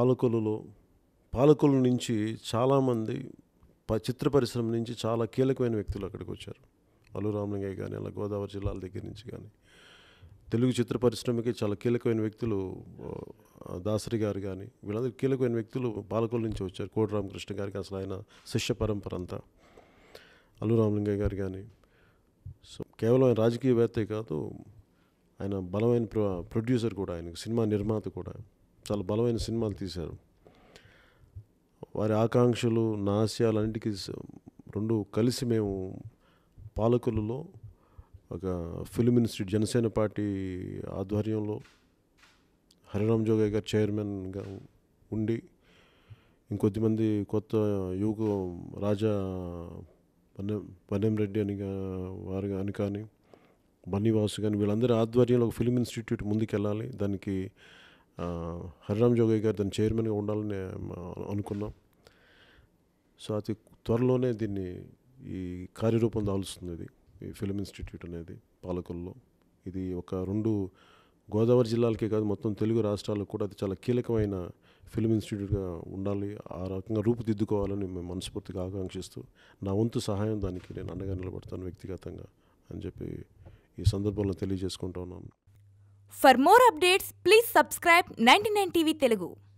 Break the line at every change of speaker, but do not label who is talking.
పాలకొల్లులో పాలకొల్లు నుంచి చాలామంది ప చిత్ర పరిశ్రమ నుంచి చాలా కీలకమైన వ్యక్తులు అక్కడికి వచ్చారు అల్లు రామలింగయ్య కానీ అలా గోదావరి జిల్లాల దగ్గర నుంచి కానీ తెలుగు చిత్ర పరిశ్రమకి చాలా కీలకమైన వ్యక్తులు ఆ, దాసరి గారు కానీ వీళ్ళందరూ కీలకమైన వ్యక్తులు పాలకొల్లు నుంచి వచ్చారు కోటి రామకృష్ణ గారికి అసలు ఆయన శిష్య పరంపర అంతా అల్లు రామలింగయ్య గారు కానీ సో కేవలం ఆయన రాజకీయవేత్తే కాదు ఆయన బలమైన ప్రొ ప్రొడ్యూసర్ కూడా ఆయన సినిమా నిర్మాత కూడా చాలా బలమైన సినిమాలు తీశారు వారి ఆకాంక్షలు నా ఆశయాలన్నిటికీ స- రెండు కలిసి మేము పాలకొల్లులో ఒక ఫిల్మ్ ఇన్స్టిట్యూట్ జనసేన పార్టీ ఆధ్వర్యంలో హరిరామ్ జోగయ్య గారు చైర్మన్గా ఉండి ఇంకొద్దిమంది కొత్త యువకు రాజా వన్యం వన్యం రెడ్డి అని గా- వారు అని కానీ బన్నీవాసు కానీ వీళ్ళందరి ఆధ్వర్యంలో ఒక ఫిల్మ్ ఇన్స్టిట్యూట్ ముందుకెళ్ళాలి దానికి ఆ, హరిరామ్ జోగయ్య గారు దాని చైర్మన్గా ఉండాలని ఆ, అనుకున్నాం సో అతి త్వరలోనే దీన్ని ఈ కార్యరూపం దాల్స్తుంది ఇది ఈ ఫిల్మ్ ఇన్స్టిట్యూట్ అనేది పాలకొల్లో ఇది ఒక రెండు గోదావరి జిల్లాలకే కాదు మొత్తం తెలుగు రాష్ట్రాలకు కూడా అది చాలా కీలకమైన ఫిల్మ్ ఇన్స్టిట్యూట్గా ఉండాలి ఆ రకంగా రూపుదిద్దుకోవాలని మేము మనస్ఫూర్తిగా ఆకాంక్షిస్తూ నా వంతు సహాయం దానికి నేను అండగా నిలబడతాను వ్యక్తిగతంగా అని చెప్పి ఈ సందర్భంలో తెలియజేసుకుంటా ఉన్నాను
For more updates, please subscribe 99 TV Telugu.